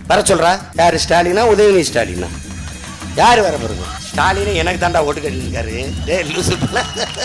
வர சொல்றா யாரு ஸ்டாலினா உதயநிதி ஸ்டாலினா யார் வர பிறகு ஸ்டாலினே எனக்கு தாண்டா ஓட்டு கட்டிருக்காரு டே லூசு பிள்ளை.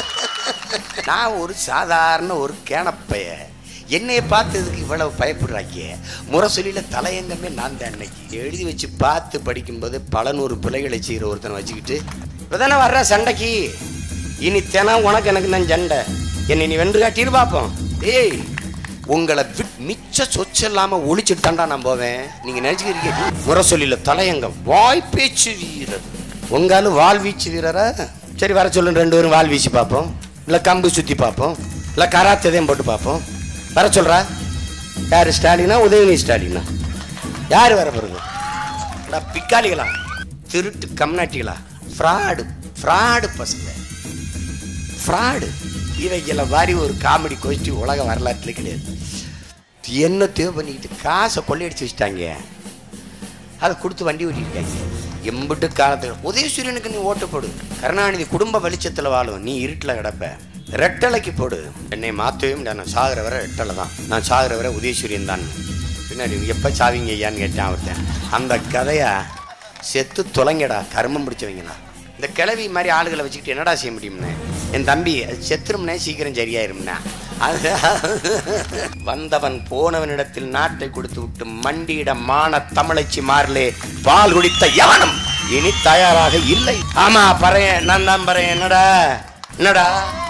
நான் ஒரு சாதாரண ஒரு கேனப்பைய என்னைய பார்த்ததுக்கு இவ்வளவு பயப்படுறாங்க முரசொலியில தலையங்கமே நான் தான் அன்னைக்கு எழுதி வச்சு பார்த்து படிக்கும்போது பல நூறு பிள்ளைகளை செய்கிற ஒருத்தனை வச்சுக்கிட்டு இப்பதானே வர்ற சண்டைக்கு இனி தினம் உனக்கு எனக்கு தான் சண்டை என்னை நீ வென்று காட்டிட்டு பார்ப்போம் ஏய் உங்களை விட் மிச்ச சொச்சு இல்லாம ஒழிச்சிட்டு தாண்டா நான் போவேன் நீங்க நினைச்சுக்கிறீங்க முரசொலியில தலையங்கம் வாய் பேச்சு வீரர் உங்காலு வால் வீச்சு வீரரா சரி வர சொல்லுங்க ரெண்டு பேரும் வால் வீசி பார்ப்போம் இல்ல கம்பு சுத்தி பார்ப்போம் இல்ல கராத்ததையும் போட்டு பார்ப்போம் வர சொல்றா யாரு ஸ்டாலினா உதயநிதி ஸ்டாலினா யார் வர பிறகு அடா, பிக்காளிகளா திருட்டு கம்நாட்டிகளா ஃப்ராடு ஃப்ராடு பசங்க ஃப்ராடு இவைகளை மாதிரி ஒரு காமெடி கோஷ்டி உலக வரலாற்றுல கிடையாது என்ன தேவை பண்ணிக்கிட்டு காசை கொள்ளையடிச்சு வச்சுட்டாங்க அதை கொடுத்து வண்டி ஓட்டிருக்காங்க எம்பிட்டு காலத்துக்கு உதயசூரியனுக்கு நீ ஓட்டு போடு கருணாநிதி குடும்ப வெளிச்சத்தில் வாழும் நீ இருட்டில் கிடப்ப ரெட்டலைக்கு போடு என்னை மாற்றவே முடியாது நான் சாகிற வரை ரெட்டலை தான் நான் சாகிற வரை உதயசூரியன் தான் பின்னாடி எப்போ சாவிங்க ஐயான்னு கேட்டேன் அவர்கிட்ட அந்த கதையை செத்து தொலைங்கடா கர்மம் பிடிச்சவங்கண்ணா இந்த கிளவி மாதிரி ஆளுகளை வச்சுக்கிட்டு என்னடா செய்ய முடியும்னு என் தம்பி அது செத்துரும்னே சீக்கிரம் சரியாயிரும்னா அது வந்தவன் போனவனிடத்தில் நாட்டை கொடுத்து விட்டு மண்டியிட மான தமிழச்சி மாறலே பால் குடித்த யவனம் இனி தயாராக இல்லை ஆமா பறையன் நான் தான் பறையன் என்னடா என்னடா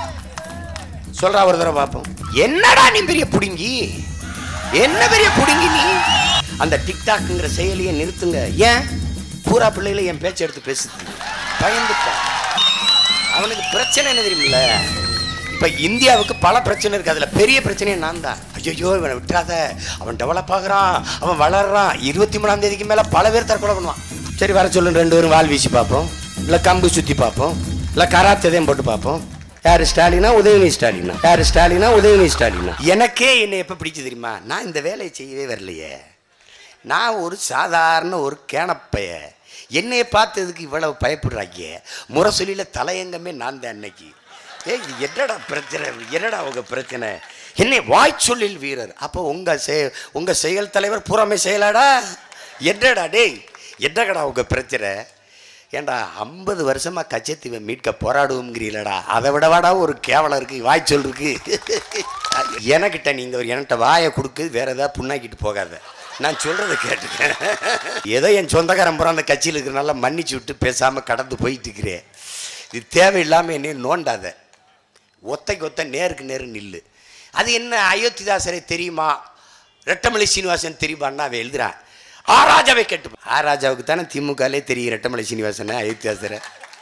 சொல்றா ஒரு தடவை பார்ப்போம் என்னடா நீ பெரிய புடுங்கி என்ன பெரிய புடுங்கி நீ அந்த டிக்டாக்ங்கிற செயலியை நிறுத்துங்க ஏன் பூரா பிள்ளைகளை என் பேச்சை எடுத்து பேசுது பயந்துட்டான் அவனுக்கு பிரச்சனை என்ன தெரியுமில்ல இப்ப இந்தியாவுக்கு பல பிரச்சனை இருக்கு அதுல பெரிய பிரச்சனையே நான் தான் ஐயோ இவனை விட்டுறாத அவன் டெவலப் ஆகுறான் அவன் வளர்றான் இருபத்தி மூணாம் தேதிக்கு மேல பல பேர் தற்கொலை பண்ணுவான் சரி வர சொல்லுங்க ரெண்டு பேரும் வால் வீசி பார்ப்போம் இல்ல கம்பு சுத்தி பார்ப்போம் இல்ல கராத்ததையும் போட்டு பார்ப்போம் யாரு ஸ்டாலினா உதயநிதி ஸ்டாலினா யாரு ஸ்டாலினா உதயநிதி ஸ்டாலினா எனக்கே என்னை எப்ப பிடிச்சு தெரியுமா நான் இந்த வேலையை செய்யவே வரலையே நான் ஒரு சாதாரண ஒரு கேனப்பைய என்னைய பார்த்ததுக்கு இவ்வளவு பயப்படுறாங்க முரசொலியில தலையங்கமே நான் தான் அன்னைக்கு ஏய் இது என்னடா பிரச்சனை என்னடா உங்க பிரச்சனை என்னை வாய்ச்சொல்லில் வீரர் அப்போ உங்க செய உங்க செயல் தலைவர் புறமே செயலாடா என்னடா டேய் என்னடா உங்க பிரச்சனை ஏண்டா ஐம்பது வருஷமா கச்சத்தீவை மீட்க போராடுவோங்கிறீங்களடா அதை விடவாடா ஒரு கேவலம் இருக்கு வாய்ச்சொல் இருக்கு எனக்கிட்ட நீங்க ஒரு என்கிட்ட வாயை கொடுக்கு வேற ஏதாவது புண்ணாக்கிட்டு போகாத நான் சொல்றதை கேட்டுக்க ஏதோ என் சொந்தக்காரன் புறம் அந்த கட்சியில் இருக்கிறனால மன்னிச்சு விட்டு பேசாம கடந்து போயிட்டு இருக்கிறேன் இது தேவையில்லாம என்னையும் நோண்டாத ஒத்தைக்கு ஒத்த நேருக்கு நேரு நில்லு அது என்ன அயோத்திதாசரை தெரியுமா ரெட்டமலை சீனிவாசன் தெரியுமான்னா அவன் எழுதுறான் ஆராஜாவை கேட்டு ஆராஜாவுக்கு தானே திமுகலே தெரியும் ரெட்டமலை சீனிவாசனை அயோத்திதாசரை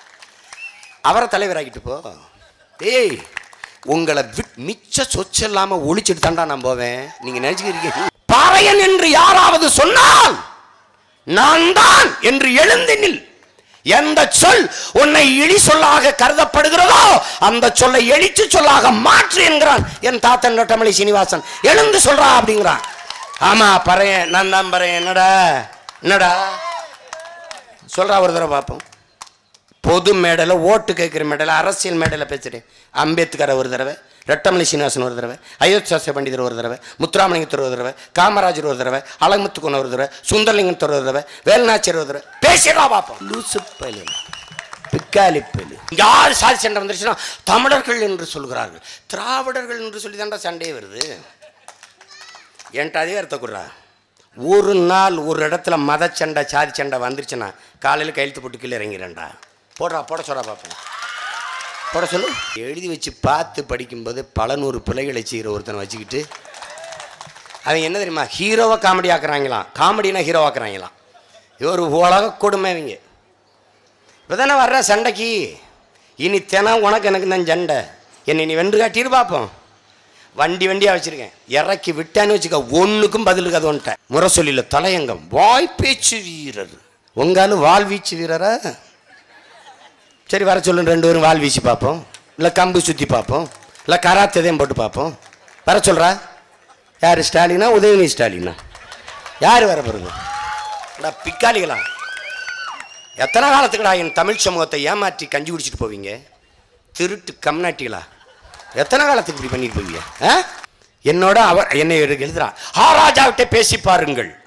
அவரை தலைவராக்கிட்டு போ ஏய் உங்களை விட் மிச்ச சொச்சு இல்லாம ஒழிச்சிட்டு தாண்டா நான் போவேன் நீங்க நினைச்சுக்கிறீங்க பாறையன் என்று யாராவது சொன்னால் நான் தான் என்று எழுந்து நில் எந்த சொல் உன்னை இழி சொல்லாக கருதப்படுகிறதோ அந்த சொல்லை எழுச்சி சொல்லாக மாற்று என்கிறான் என் தாத்தன் நொட்டமலை சீனிவாசன் எழுந்து சொல்றா அப்படிங்கிறான் ஆமா பறையன் நான் தான் பறையன் என்னடா என்னடா சொல்றா ஒரு தடவை பார்ப்போம் பொது மேடையில் ஓட்டு கேட்குற மேடையில் அரசியல் மேடையில் பேசுகிறேன் அம்பேத்கரை ஒரு தடவை ரெட்டமலை சீனிவாசன் ஒரு தடவை அயோத்தியாச பண்டிதர் ஒரு தடவை முத்துராமலிங்கத்தர் ஒரு தடவை காமராஜர் ஒரு தடவை அலமுத்துக்குன் ஒரு தடவை சுந்தரலிங்கத்தர் ஒரு தடவை வேலுநாச்சியர் ஒரு தடவை பேசிடா பார்ப்போம் லூசு பயிலு பிக்காலி பயிலு யார் சாதி சண்டை வந்துருச்சுன்னா தமிழர்கள் என்று சொல்கிறார்கள் திராவிடர்கள் என்று சொல்லி தாண்டா சண்டையே வருது என்கிட்ட அதிகாரத்தை கொடுறா ஒரு நாள் ஒரு இடத்துல மத சண்டை சாதி சண்டை வந்துருச்சுன்னா காலையில் கையெழுத்து போட்டு கீழே இறங்கிறேன்டா போடுறா போட சொல்றா பார்ப்போம் போட சொல்லு எழுதி வச்சு பார்த்து படிக்கும்போது பல நூறு பிள்ளைகளை செய்கிற ஒருத்தனை வச்சுக்கிட்டு அவன் என்ன தெரியுமா ஹீரோவை காமெடி ஆக்குறாங்களாம் காமெடினா ஹீரோ ஆக்குறாங்களாம் இது ஒரு உலக கொடுமை இவங்க இப்போ தானே வர்ற சண்டைக்கு இனி தினம் உனக்கு எனக்கு தான் சண்டை என்னை நீ வென்று காட்டிட்டு பார்ப்போம் வண்டி வண்டியாக வச்சுருக்கேன் இறக்கி விட்டான்னு வச்சுக்க ஒன்றுக்கும் பதிலுக்கு அது வந்துட்டேன் முரசொலியில் தலையங்கம் வாய் பேச்சு வீரர் உங்காலு வால் வீச்சு வீரரா சரி வர சொல்லுங்க ரெண்டு பேரும் வால் வீசி பார்ப்போம் இல்லை கம்பு சுற்றி பார்ப்போம் இல்லை கராத்ததையும் போட்டு பார்ப்போம் வர சொல்கிறா யார் ஸ்டாலினா உதயநிதி ஸ்டாலினா யார் வர பிறகு அடா, பிக்காளிகளா எத்தனை காலத்துக்குடா என் தமிழ் சமூகத்தை ஏமாற்றி கஞ்சி குடிச்சிட்டு போவீங்க திருட்டு கம்நாட்டிகளா எத்தனை காலத்துக்கு இப்படி பண்ணிட்டு போவீங்க ஆ? என்னோட அவர் என்னை எழுதுறான் ஆ ராஜாவிட்ட பேசி பாருங்கள்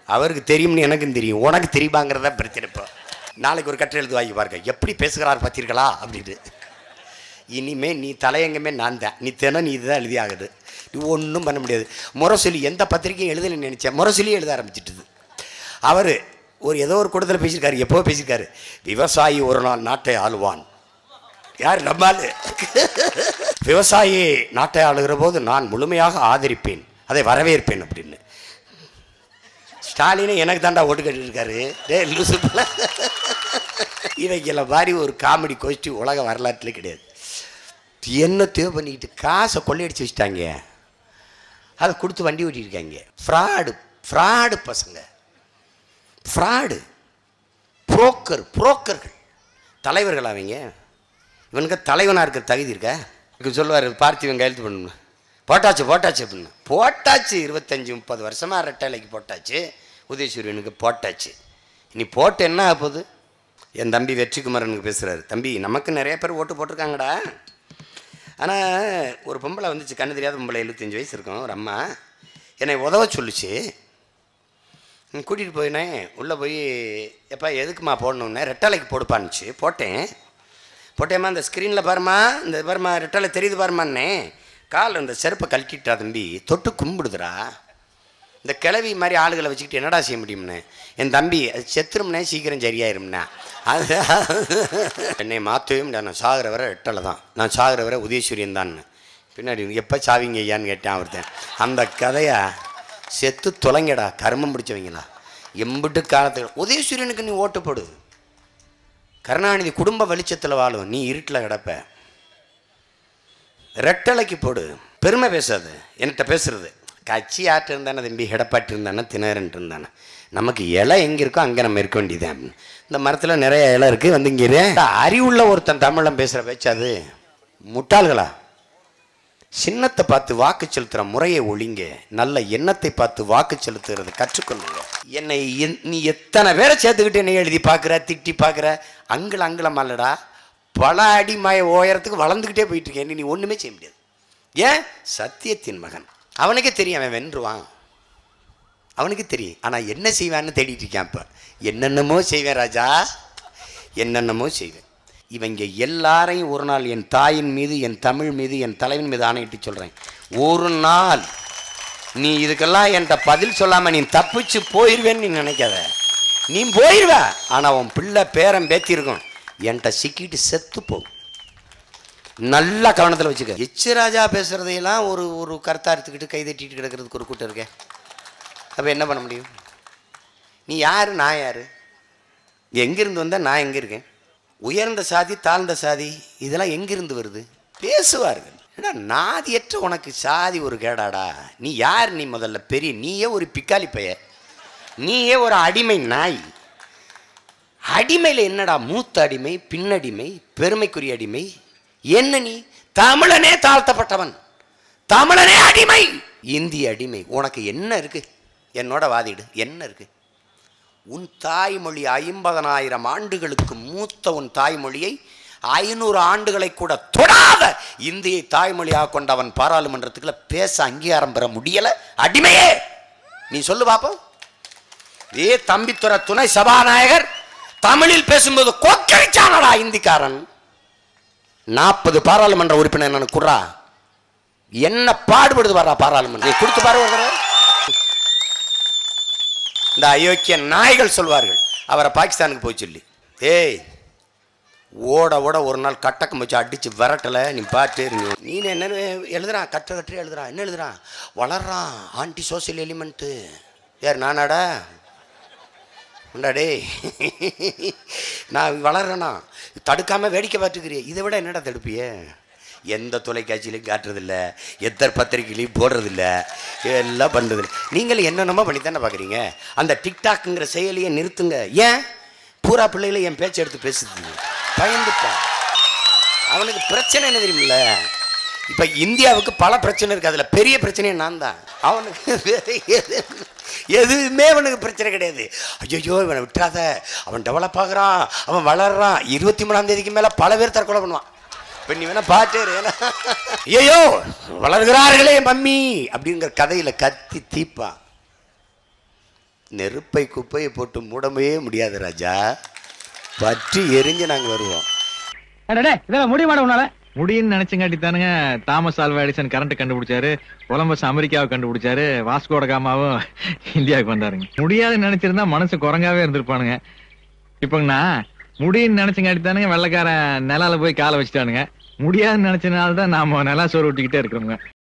அவருக்கு தெரியும்னு எனக்கும் தெரியும் உனக்கு தெரியுமாங்கிறத பிரச்சனை இப்போ நாளைக்கு ஒரு கட்டுரை எழுதி வாங்கி பாருங்க எப்படி பேசுகிறார் பார்த்தீர்களா அப்படின்னு இனிமே நீ தலையங்கமே நான் தான் நீ தினம் நீ இதுதான் எழுதி ஆகுது நீ ஒன்றும் பண்ண முடியாது முரசொலி எந்த பத்திரிக்கையும் எழுதலைன்னு நினச்சேன் முரசொலி எழுத ஆரம்பிச்சிட்டுது அவர் ஒரு ஏதோ ஒரு கூட்டத்தில் பேசியிருக்காரு எப்போ பேசியிருக்காரு விவசாயி ஒரு நாள் நாட்டை ஆளுவான் யார் நம்மால் விவசாயி நாட்டை ஆளுகிற போது நான் முழுமையாக ஆதரிப்பேன் அதை வரவேற்பேன் அப்படின்னு ஸ்டாலினை எனக்கு தாண்டா ஓட்டு கட்டிருக்காரு டே லூசுப்பில் இவைகளை மாதிரி ஒரு காமெடி கோஷ்டி உலக வரலாற்றில் கிடையாது என்னத்தையோ பண்ணிக்கிட்டு காசை கொள்ளையடிச்சு வச்சுட்டாங்க அதை கொடுத்து வண்டி ஓட்டியிருக்காங்க ஃப்ராடு ஃப்ராடு பசங்க ஃப்ராடு புரோக்கர் புரோக்கர்கள் தலைவர்கள் அவங்க இவனுக்கு தலைவனாக இருக்கிற தகுதி இருக்கா இதுக்கு சொல்லுவார் பார்த்திவன் கையெழுத்து பண்ணணும் போட்டாச்சு போட்டாச்சு அப்படின்னு போட்டாச்சு இருபத்தஞ்சி முப்பது வருஷமாக ரெட்டைலைக்கு போட்டாச்சு உதயசூரியனுக்கு போட்டாச்சு நீ போட்டு என்ன ஆக போகுது என் தம்பி வெற்றிக்குமரனுக்கு பேசுகிறாரு தம்பி நமக்கு நிறைய பேர் ஓட்டு போட்டிருக்காங்கடா ஆனால் ஒரு பொம்பளை வந்துச்சு கண்ணு தெரியாத பொம்பளை எழுபத்தஞ்சு வயசு இருக்கும் ஒரு அம்மா என்னை உதவ சொல்லுச்சு கூட்டிகிட்டு போயினேன் உள்ளே போய் எப்பா எதுக்குமா போடணுன்னே ரெட்டலைக்கு போடுப்பான்னுச்சு போட்டேன் போட்டேம்மா இந்த ஸ்க்ரீனில் பாருமா இந்த பாருமா ரெட்டலை தெரியுது பாருமான்னே கால் இந்த செருப்பை கழட்டிட்டா தம்பி தொட்டு கும்பிடுதுடா இந்த கிளவி மாதிரி ஆளுகளை வச்சுக்கிட்டு என்னடா செய்ய முடியும்னு என் தம்பி அது செத்துரும்னே சீக்கிரம் சரியாயிரும்னா அது என்னை மாற்றவே முடியாது நான் சாகிற வரை ரெட்டலை தான் நான் சாகிற வரை உதயசூரியன் தான் பின்னாடி எப்போ சாவிங்க ஐயான்னு கேட்டேன் ஒருத்தன் அந்த கதையை செத்து தொலைங்கடா கர்மம் பிடிச்சவங்களா எம்பிட்டு காலத்துக்கு உதயசூரியனுக்கு நீ ஓட்டு போடு கருணாநிதி குடும்ப வெளிச்சத்தில் வாழும் நீ இருட்டில் கிடப்ப ரெட்டலைக்கு போடு பெருமை பேசாது என்கிட்ட பேசுறது கட்சி ஆட்டு இருந்தானே தம்பி ஹெடப்பாட்டு இருந்தானே திணறன் இருந்தானே நமக்கு இலை எங்கே இருக்கோ அங்கே நம்ம இருக்க வேண்டியதான் அப்படின்னு. இந்த மரத்தில் நிறைய இலை இருக்குது வந்து இங்கே இரு. அறிவுள்ள ஒருத்தன் தமிழன் பேசுகிற பேச்சு அது முட்டாள்களா சின்னத்தை பார்த்து வாக்கு செலுத்துகிற முறையை ஒழிங்க நல்ல எண்ணத்தை பார்த்து வாக்கு செலுத்துறது கற்றுக்கொள்ளுங்க என்னை என்- நீ எத்தனை பேரை சேர்த்துக்கிட்டு என்னை எழுதி பார்க்குற திட்டி பார்க்குற அங்குல அங்குலம் அல்லடா பல அடி மய உயரத்துக்கு வளர்ந்துக்கிட்டே போயிட்டு இருக்கேன் நீ ஒன்றுமே செய்ய முடியாது ஏன் சத்தியத்தின் மகன் அவனுக்கே தெரியும் அவன் வென்றுவான் அவனுக்கு தெரியும் ஆனால் என்ன செய்வான்னு தேடிட்டு இருக்கான் இப்போ என்னென்னமோ செய்வேன் ராஜா என்னென்னமோ செய்வேன் இவங்க எல்லாரையும் ஒரு நாள் என் தாயின் மீது என் தமிழ் மீது என் தலைவன் மீது ஆணையிட்டு சொல்கிறேன் ஒரு நாள் நீ இதுக்கெல்லாம் என்கிட்ட பதில் சொல்லாமல் நீ தப்பிச்சு போயிடுவேன்னு நீ நினைக்காத நீ போயிடுவ ஆனால் உன் பிள்ளை பேரன் பேத்திருக்கும் என்கிட்ட சிக்கிட்டு செத்து போ நல்லா கவனத்தில் வச்சுக்க எச்சு ராஜா பேசுகிறதையெல்லாம் ஒரு ஒரு கருத்தா எடுத்துக்கிட்டு கை தட்டிட்டு கிடக்கிறதுக்கு ஒரு கூட்டம் இருக்கே அப்போ என்ன பண்ண முடியும் நீ யார் நான் யார் எங்கேருந்து வந்தால் நான் எங்கே இருக்கேன் உயர்ந்த சாதி தாழ்ந்த சாதி இதெல்லாம் எங்கிருந்து வருது பேசுவார்கள் ஏன்னா நாதியற்ற உனக்கு சாதி ஒரு கேடாடா நீ யார் நீ முதல்ல பெரிய நீயே ஒரு பிக்காளி பைய நீயே ஒரு அடிமை நாய் அடிமையில் என்னடா மூத்த அடிமை பின்னடிமை பெருமைக்குரிய அடிமை என்ன நீ தமிழனே தாழ்த்தப்பட்டவன் தமிழனே அடிமை இந்திய அடிமை உனக்கு என்ன இருக்கு என்னோட வாதிடு என்ன இருக்கு உன் தாய்மொழி ஐம்பதனாயிரம் ஆண்டுகளுக்கு மூத்த உன் தாய்மொழியை ஐநூறு ஆண்டுகளை கூட தொடாத இந்தியை தாய்மொழியாக கொண்டவன் பாராளுமன்றத்துக்குள்ள பேச அங்கீகாரம் பெற முடியல அடிமையே நீ சொல்லு பாப்போம் ஏ தம்பித்துறை துணை சபாநாயகர் தமிழில் பேசும்போது கொக்கரிச்சானடா இந்திக்காரன் நாற்பது பாராளுமன்ற உறுப்பினர் எனக்கு குர்ரா என்ன பாடுபடுது வர்றா பாராளுமன்றம் நீ கொடுத்து பாரு ஒரு தடவை. இந்த அயோக்கிய நாய்கள் சொல்வார்கள் அவரை பாகிஸ்தானுக்கு போய் சொல்லி ஏய் ஓட ஓட ஒரு நாள் கட்டக்கம் வச்சு அடிச்சு விரட்டல நீ பாட்டு இருங்க நீ என்ன எழுதுறான் கட்ட கட்டு எழுதுறான் என்ன எழுதுறான் வளர்றான் ஆன்டி சோசியல் எலிமெண்ட்டு யார் நானாடா உண்டா டேய் நான் வளர்றேனா தடுக்காம வேடிக்கை பார்த்துக்கிறிய இதை விட என்னடா தடுப்பிய எந்த தொலைக்காட்சியிலையும் காட்டுறதில்ல எத்தர் பத்திரிகையிலையும் போடுறதில்ல எல்லாம் பண்ணுறதில்ல நீங்களும் என்னென்னமோ பண்ணி தானே பார்க்குறீங்க அந்த டிக்டாக்குங்கிற செயலியை நிறுத்துங்க ஏன் பூரா பிள்ளைகளை என் பேச்சை எடுத்து பேசுது பயந்துட்டான் அவனுக்கு பிரச்சனை என்ன தெரியுமில்ல இப்போ இந்தியாவுக்கு பல பிரச்சனை இருக்குது அதில் பெரிய பிரச்சனையே நான் தான் அவனுக்கு வேற எது எதுவுமே அவனுக்கு பிரச்சனை கிடையாது ஐயோ இவனை விட்டுறாத அவன் டெவலப் ஆகுறான் அவன் வளர்றான் இருபத்தி மூணாம் தேதிக்கு மேலே பல பேர் தற்கொலை பண்ணுவான் இப்போ நீ வேணா பாட்டு ஐயோ வளர்கிறார்களே மம்மி அப்படிங்கிற கதையில் கத்தி தீப்பான் நெருப்பை குப்பையை போட்டு மூடவே முடியாது ராஜா பற்றி எரிஞ்சு நாங்கள் வருவோம் அடடே இதெல்லாம் முடியுமாடா உன்னால முடியும்னு நினைச்சங்காட்டி தானுங்க தாமஸ் ஆல்வா எடிசன் கரண்ட் கண்டுபிடிச்சாரு கொலம்பஸ் அமெரிக்காவை கண்டுபிடிச்சாரு வாஸ்கோட காமாவும் இந்தியாவுக்கு வந்தாருங்க முடியாதுன்னு நினைச்சிருந்தா மனசு குரங்காவே இருந்திருப்பானுங்க இப்பங்கண்ணா முடியும்னு நினைச்சங்காட்டி தானுங்க வெள்ளக்காரன் நிலால போய் காலை வச்சுட்டானுங்க முடியாதுன்னு நினைச்சனால தான் நாம நிலா சோறு விட்டுக்கிட்டே இருக்கிறோங்க